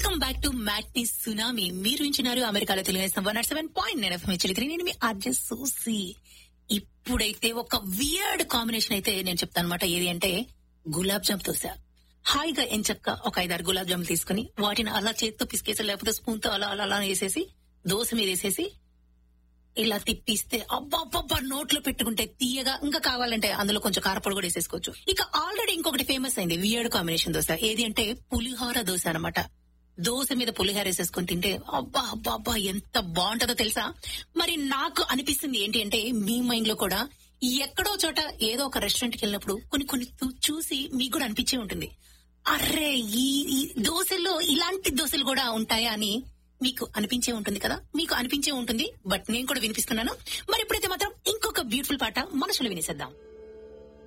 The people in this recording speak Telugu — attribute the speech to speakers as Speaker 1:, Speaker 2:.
Speaker 1: welcome back to matinee tsunami మీరు వింటున్నారు అమెరికాలో Telugu one naught seven point నేను ఎఫ్ఎం చిలికరి నేను మీ అర్జున్ సూసి ఇప్పుడైతే ఒక వియర్డ్ కాంబినేషన్ అయితే నేను చెప్తాను అనమాట ఏది అంటే గులాబ్ జామ్ దోశ హాయిగా ఎంచక్క ఒక ఐదారు గులాబ్ జాములు తీసుకుని వాటిని అలా చేత్తో పిసికేసి లేకపోతే స్పూన్ తో అలా అలా అలా వేసేసి దోశ మీద వేసేసి ఇలా తిప్పిస్తే అబ్బా అబ్బా నోట్లో పెట్టుకుంటే తీయగా ఇంకా కావాలంటే అందులో కొంచెం కారపొడి కూడా వేసేసుకోవచ్చు ఇక ఆల్రెడీ ఇంకొకటి ఫేమస్ అయింది వియర్డ్ కాంబినేషన్ దోశ ఏది అంటే పులిహోర దోశ అన్నమాట దోశ మీద పులిహోర వేసేసుకొని తింటే అబ్బా అబ్బా అబ్బా ఎంత బాగుంటుందో తెలుసా మరి నాకు అనిపిస్తుంది ఏంటి అంటే మీ మైండ్ లో కూడా ఎక్కడో చోట ఏదో ఒక రెస్టారెంట్ కి వెళ్ళినప్పుడు కొన్ని కొన్ని చూ- చూసి మీకు కూడా అనిపించే ఉంటుంది అర్రే ఈ ఈ దోశల్లో ఇలాంటి దోశలు కూడా ఉంటాయా అని మీకు అనిపించే ఉంటుంది కదా మీకు అనిపించే ఉంటుంది బట్ నేను కూడా వినిపిస్తున్నాను మరి ఇప్పుడైతే మాత్రం ఇంకొక బ్యూటిఫుల్ పాట మనసులో వినేసేద్దాం